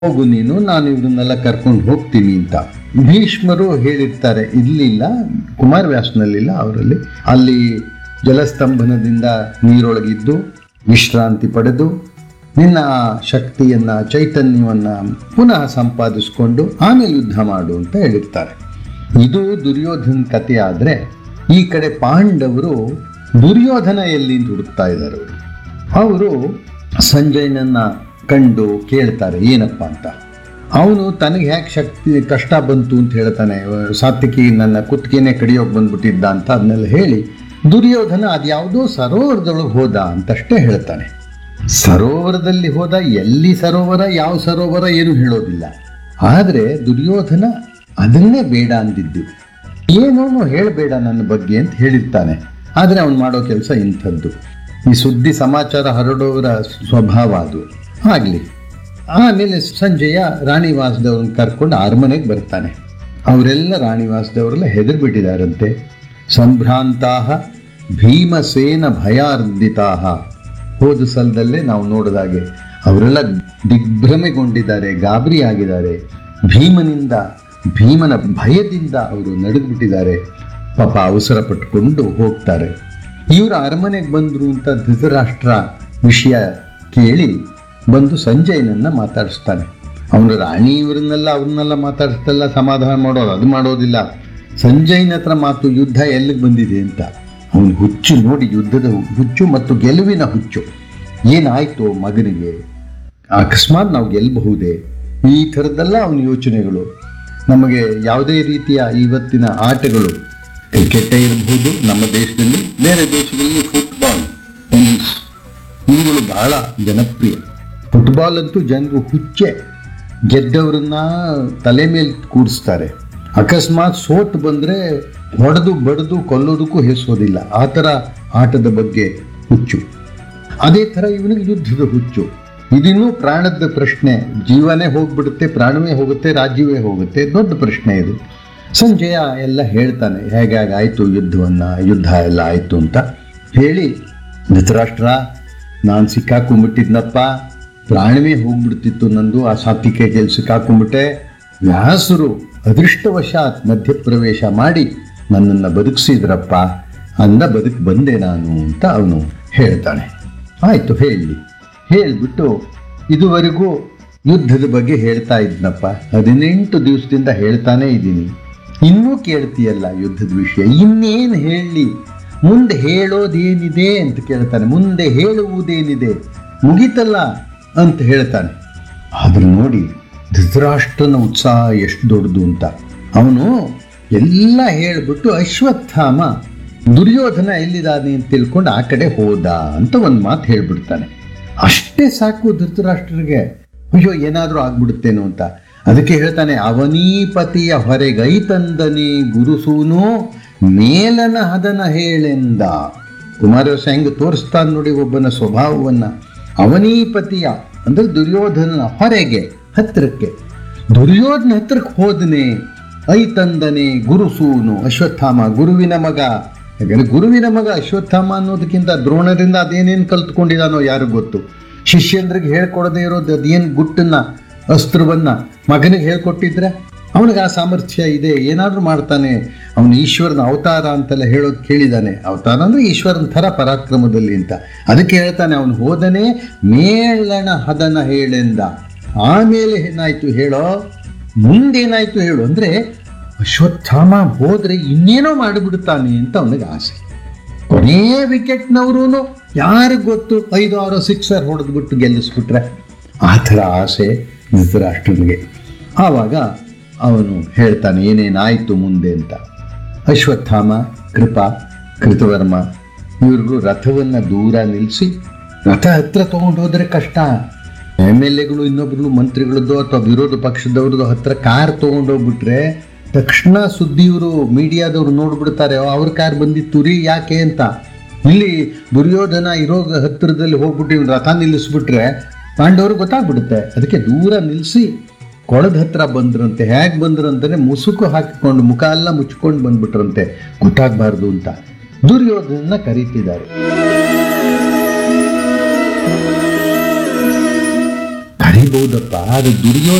ಹೋಗು ನೀನು ನಾನು ಇವ್ರನ್ನೆಲ್ಲ ಕರ್ಕೊಂಡು ಹೋಗ್ತೀನಿ ಅಂತ ಭೀಷ್ಮರು ಹೇಳಿರ್ತಾರೆ ಇರ್ಲಿಲ್ಲ ಕುಮಾರವ್ಯಾಸನಲ್ಲಿಲ್ಲ ಅವರಲ್ಲಿ ಅಲ್ಲಿ ಜಲಸ್ತಂಭನದಿಂದ ನೀರೊಳಗಿದ್ದು ವಿಶ್ರಾಂತಿ ಪಡೆದು ನಿನ್ನ ಶಕ್ತಿಯನ್ನ ಚೈತನ್ಯವನ್ನ ಪುನಃ ಸಂಪಾದಿಸಿಕೊಂಡು ಆಮೇಲೆ ಯುದ್ಧ ಮಾಡು ಅಂತ ಹೇಳಿರ್ತಾರೆ ಇದು ದುರ್ಯೋಧನ ಕಥೆ ಆದ್ರೆ ಈ ಕಡೆ ಪಾಂಡವರು ದುರ್ಯೋಧನ ಎಲ್ಲಿ ಅಂತ ಹುಡುಕ್ತಾ ಇದ್ದಾರೆ ಅವರು ಅವರು ಸಂಜಯನನ್ನ ಕಂಡು ಕೇಳ್ತಾರೆ ಏನಪ್ಪ ಅಂತ ಅವನು ತನಗೆ ಯಾಕೆ ಶಕ್ತಿ ಕಷ್ಟ ಬಂತು ಅಂತ ಹೇಳ್ತಾನೆ ಸಾತ್ವಿಕಿ ನನ್ನ ಕುತ್ತಿಗೆನೆ ಕಡಿಯೋಕೆ ಬಂದ್ಬಿಟ್ಟಿದ್ದ ಅಂತ ಅದನ್ನೆಲ್ಲ ಹೇಳಿ ದುರ್ಯೋಧನ ಅದ್ಯಾವುದೋ ಸರೋವರದೊಳಗೆ ಹೋದ ಅಂತಷ್ಟೇ ಹೇಳ್ತಾನೆ ಸರೋವರದಲ್ಲಿ ಹೋದ ಎಲ್ಲಿ ಸರೋವರ ಯಾವ ಸರೋವರ ಏನು ಹೇಳೋದಿಲ್ಲ ಆದರೆ ದುರ್ಯೋಧನ ಅದನ್ನೇ ಬೇಡ ಅಂದಿದ್ದು ಏನೋನು ಹೇಳಬೇಡ ನನ್ನ ಬಗ್ಗೆ ಅಂತ ಹೇಳಿರ್ತಾನೆ ಆದರೆ ಅವನು ಮಾಡೋ ಕೆಲಸ ಇಂಥದ್ದು ಈ ಸುದ್ದಿ ಸಮಾಚಾರ ಹರಡೋರ ಸ್ವಭಾವ ಅದು ಆಗಲಿ ಆಮೇಲೆ ಸಂಜೆಯ ರಾಣಿ ವಾಸದವ್ರನ್ನ ಕರ್ಕೊಂಡು ಅರಮನೆಗೆ ಬರ್ತಾನೆ ಅವರೆಲ್ಲ ರಾಣಿ ವಾಸದವರೆಲ್ಲ ಹೆದರ್ ಬಿಟ್ಟಿದಾರಂತೆ ಸಂಭ್ರಾಂತಾ ಭೀಮಸೇನ ಭಯಾರ್ಧಿತಾ ಹೋದ ಸಲದಲ್ಲೇ ನಾವು ನೋಡಿದಾಗೆ ಅವರೆಲ್ಲ ದಿಗ್ಭ್ರಮೆಗೊಂಡಿದ್ದಾರೆ ಗಾಬರಿ ಆಗಿದ್ದಾರೆ ಭೀಮನಿಂದ ಭೀಮನ ಭಯದಿಂದ ಅವರು ನಡುಗ್ಬಿಟ್ಟಿದ್ದಾರೆ ಪಾಪ ಅವಸರ ಪಟ್ಕೊಂಡು ಹೋಗ್ತಾರೆ ಇವರು ಅರಮನೆಗೆ ಬಂದ್ರು ಅಂತ ಧೃತರಾಷ್ಟ್ರ ವಿಷಯ ಕೇಳಿ ಬಂದು ಸಂಜಯನನ್ನ ಮಾತಾಡಿಸ್ತಾನೆ ಅವನು ರಾಣಿ ಇವರನ್ನೆಲ್ಲ ಅವ್ರನ್ನೆಲ್ಲ ಮಾತಾಡಿಸ್ತಲ್ಲ ಸಮಾಧಾನ ಮಾಡೋದು ಅದು ಮಾಡೋದಿಲ್ಲ ಸಂಜಯನ ಹತ್ರ ಮಾತು ಯುದ್ಧ ಎಲ್ಲಿಗೆ ಬಂದಿದೆ ಅಂತ ಅವನು ಹುಚ್ಚು ನೋಡಿ ಯುದ್ಧದ ಹುಚ್ಚು ಮತ್ತು ಗೆಲುವಿನ ಹುಚ್ಚು ಏನಾಯ್ತು ಮಗನಿಗೆ ಅಕಸ್ಮಾತ್ ನಾವು ಗೆಲ್ಲಬಹುದೇ ಈ ಥರದ್ದೆಲ್ಲ ಅವನ ಯೋಚನೆಗಳು ನಮಗೆ ಯಾವುದೇ ರೀತಿಯ ಇವತ್ತಿನ ಆಟಗಳು ಕ್ರಿಕೆಟೇ ಇರಬಹುದು ನಮ್ಮ ದೇಶದಲ್ಲಿ ಬೇರೆ ದೇಶಗಳಲ್ಲಿ ಫುಟ್ಬಾಲ್ ಟೆನ್ನಿಸ್ ಇವುಗಳು ಬಹಳ ಜನಪ್ರಿಯ ಫುಟ್ಬಾಲ್ ಅಂತೂ ಜನರು ಹುಚ್ಚೆ ಗೆದ್ದವರನ್ನ ತಲೆ ಮೇಲೆ ಕೂಡಿಸ್ತಾರೆ ಅಕಸ್ಮಾತ್ ಸೋಟ್ ಬಂದರೆ ಹೊಡೆದು ಬಡಿದು ಕೊಲ್ಲೋದಕ್ಕೂ ಹೆಸೋದಿಲ್ಲ ಆ ಥರ ಆಟದ ಬಗ್ಗೆ ಹುಚ್ಚು ಅದೇ ಥರ ಇವನಿಗೆ ಯುದ್ಧದ ಹುಚ್ಚು ಇದಿನ್ನೂ ಪ್ರಾಣದ ಪ್ರಶ್ನೆ ಜೀವನೇ ಹೋಗ್ಬಿಡುತ್ತೆ ಪ್ರಾಣವೇ ಹೋಗುತ್ತೆ ರಾಜ್ಯವೇ ಹೋಗುತ್ತೆ ದೊಡ್ಡ ಪ್ರಶ್ನೆ ಇದು ಸಂಜಯ ಎಲ್ಲ ಹೇಳ್ತಾನೆ ಹೇಗಾಗಿ ಆಯಿತು ಯುದ್ಧವನ್ನ ಯುದ್ಧ ಎಲ್ಲ ಆಯಿತು ಅಂತ ಹೇಳಿ ಧೃತರಾಷ್ಟ್ರ ನಾನು ಸಿಕ್ಕಾಕೊಂಡ್ಬಿಟ್ಟಿದ್ನಪ್ಪ ಪ್ರಾಣವೇ ಹೋಗ್ಬಿಡ್ತಿತ್ತು ನಂದು ಆ ಸಾತ್ವಿಕೆ ಕೆಲ್ಸಕ್ಕೆ ಹಾಕೊಂಡ್ಬಿಟ್ಟೆ ವ್ಯಾಸರು ಅದೃಷ್ಟವಶಾತ್ ಮಧ್ಯಪ್ರವೇಶ ಮಾಡಿ ನನ್ನನ್ನು ಬದುಕಿಸಿದ್ರಪ್ಪ ಅಂದ ಬದುಕು ಬಂದೆ ನಾನು ಅಂತ ಅವನು ಹೇಳ್ತಾನೆ ಆಯಿತು ಹೇಳಿ ಹೇಳಿಬಿಟ್ಟು ಇದುವರೆಗೂ ಯುದ್ಧದ ಬಗ್ಗೆ ಹೇಳ್ತಾ ಇದ್ನಪ್ಪ ಹದಿನೆಂಟು ದಿವಸದಿಂದ ಹೇಳ್ತಾನೇ ಇದ್ದೀನಿ ಇನ್ನೂ ಕೇಳ್ತೀಯಲ್ಲ ಯುದ್ಧದ ವಿಷಯ ಇನ್ನೇನು ಹೇಳಲಿ ಮುಂದೆ ಹೇಳೋದೇನಿದೆ ಅಂತ ಕೇಳ್ತಾನೆ ಮುಂದೆ ಹೇಳುವುದೇನಿದೆ ಮುಗೀತಲ್ಲ ಅಂತ ಹೇಳ್ತಾನೆ ಆದ್ರೆ ನೋಡಿ ಧೃತರಾಷ್ಟ್ರನ ಉತ್ಸಾಹ ಎಷ್ಟು ದೊಡ್ಡದು ಅಂತ ಅವನು ಎಲ್ಲ ಹೇಳ್ಬಿಟ್ಟು ಅಶ್ವತ್ಥಾಮ ದುರ್ಯೋಧನ ಎಲ್ಲಿದ್ದಾನೆ ಅಂತ ತಿಳ್ಕೊಂಡು ಆ ಕಡೆ ಹೋದ ಅಂತ ಒಂದು ಮಾತು ಹೇಳ್ಬಿಡ್ತಾನೆ ಅಷ್ಟೇ ಸಾಕು ಧೃತರಾಷ್ಟ್ರರಿಗೆ ಅಯ್ಯೋ ಏನಾದರೂ ಆಗ್ಬಿಡುತ್ತೇನೋ ಅಂತ ಅದಕ್ಕೆ ಹೇಳ್ತಾನೆ ಅವನೀಪತಿಯ ಹೊರೆಗೈತಂದನೆ ಗುರುಸೂನು ಮೇಲನ ಹದನ ಹೇಳೆಂದ ಕುಮಾರವ್ಯಾಸ ಹೆಂಗೆ ತೋರಿಸ್ತಾನೆ ನೋಡಿ ಒಬ್ಬನ ಸ್ವಭಾವವನ್ನ ಅವನೀಪತಿಯ ಅಂದ್ರೆ ದುರ್ಯೋಧನನ ಹೊರೆಗೆ ಹತ್ತಿರಕ್ಕೆ ದುರ್ಯೋಧನ ಹತ್ರಕ್ಕೆ ಹೋದನೆ ಐತಂದನೆ ಗುರುಸೂನು ಅಶ್ವತ್ಥಾಮ ಗುರುವಿನ ಮಗ ಯಾಕಂದ್ರೆ ಗುರುವಿನ ಮಗ ಅಶ್ವತ್ಥಾಮ ಅನ್ನೋದಕ್ಕಿಂತ ದ್ರೋಣರಿಂದ ಅದೇನೇನು ಕಲ್ತ್ಕೊಂಡಿದಾನೋ ಯಾರಿಗೂ ಗೊತ್ತು ಶಿಷ್ಯಂದ್ರಿಗೆ ಹೇಳ್ಕೊಡದೇ ಇರೋದು ಅದೇನು ಗುಟ್ಟನ್ನ ಅಸ್ತ್ರವನ್ನ ಮಗನಿಗೆ ಹೇಳ್ಕೊಟ್ಟಿದ್ರೆ ಅವನಿಗೆ ಆ ಸಾಮರ್ಥ್ಯ ಇದೆ ಏನಾದರೂ ಮಾಡ್ತಾನೆ ಅವನು ಈಶ್ವರನ ಅವತಾರ ಅಂತೆಲ್ಲ ಹೇಳೋದು ಕೇಳಿದಾನೆ ಅವತಾರ ಅಂದ್ರೆ ಈಶ್ವರನ ಥರ ಪರಾಕ್ರಮದಲ್ಲಿ ಅಂತ ಅದಕ್ಕೆ ಹೇಳ್ತಾನೆ ಅವನು ಹೋದನೆ ಮೇಳಣ ಹದನ ಹೇಳೆಂದ ಆಮೇಲೆ ಏನಾಯ್ತು ಹೇಳೋ ಮುಂದೇನಾಯ್ತು ಹೇಳು ಅಂದ್ರೆ ಅಶ್ವತ್ಥಾಮ ಹೋದ್ರೆ ಇನ್ನೇನೋ ಮಾಡಿಬಿಡ್ತಾನೆ ಅಂತ ಅವನಿಗೆ ಆಸೆ ಕೊನೆಯ ವಿಕೆಟ್ನವರು ಯಾರಿಗೆ ಗೊತ್ತು ಐದು ಆರು ಸಿಕ್ಸರ್ ಹೊಡೆದ್ಬಿಟ್ಟು ಗೆಲ್ಲಿಸ್ಬಿಟ್ರೆ ಆ ಥರ ಆಸೆ ಧೃತರಾಷ್ಟ್ರನಿಗೆ ಆವಾಗ ಅವನು ಹೇಳ್ತಾನೆ ಏನೇನಾಯಿತು ಮುಂದೆ ಅಂತ ಅಶ್ವತ್ಥಾಮ ಕೃಪಾ ಕೃತವರ್ಮ ಇವ್ರಿಗೂ ರಥವನ್ನು ದೂರ ನಿಲ್ಲಿಸಿ ರಥ ಹತ್ರ ತಗೊಂಡು ಹೋದ್ರೆ ಕಷ್ಟ ಎಮ್ ಎಲ್ ಎಗಳು ಇನ್ನೊಬ್ರು ಮಂತ್ರಿಗಳದ್ದು ಅಥವಾ ವಿರೋಧ ಪಕ್ಷದವ್ರದ್ದು ಹತ್ರ ಕಾರ್ ತಗೊಂಡೋಗ್ಬಿಟ್ರೆ ತಕ್ಷಣ ಸುದ್ದಿಯವರು ಮೀಡಿಯಾದವ್ರು ನೋಡ್ಬಿಡ್ತಾರೆ ಅವ್ರ ಕಾರ್ ಬಂದಿತ್ತು ರೀ ಯಾಕೆ ಅಂತ ಇಲ್ಲಿ ದುರ್ಯೋಧನ ಇರೋ ಹತ್ತಿರದಲ್ಲಿ ಹೋಗ್ಬಿಟ್ಟು ಇವ್ನು ರಥ ನಿಲ್ಲಿಸ್ಬಿಟ್ರೆ ಪಾಂಡವ್ರಿಗೆ ಗೊತ್ತಾಗ್ಬಿಡುತ್ತೆ ಅದಕ್ಕೆ ದೂರ ನಿಲ್ಲಿಸಿ ಕೊಳದ ಹತ್ರ ಬಂದ್ರಂತೆ ಹೇಗೆ ಬಂದ್ರಂತಾನೆ ಮುಸುಕು ಹಾಕಿಕೊಂಡು ಮುಖ ಎಲ್ಲ ಮುಚ್ಕೊಂಡು ಬಂದ್ಬಿಟ್ರಂತೆ ಗೊತ್ತಾಗಬಾರ್ದು ಅಂತ ದುರ್ಯೋಧನ ಕರೀತಿದ್ದಾರೆ ಸಹಿಬಹುದಪ್ಪ ಅದು ದುರ್ಯೋಧನ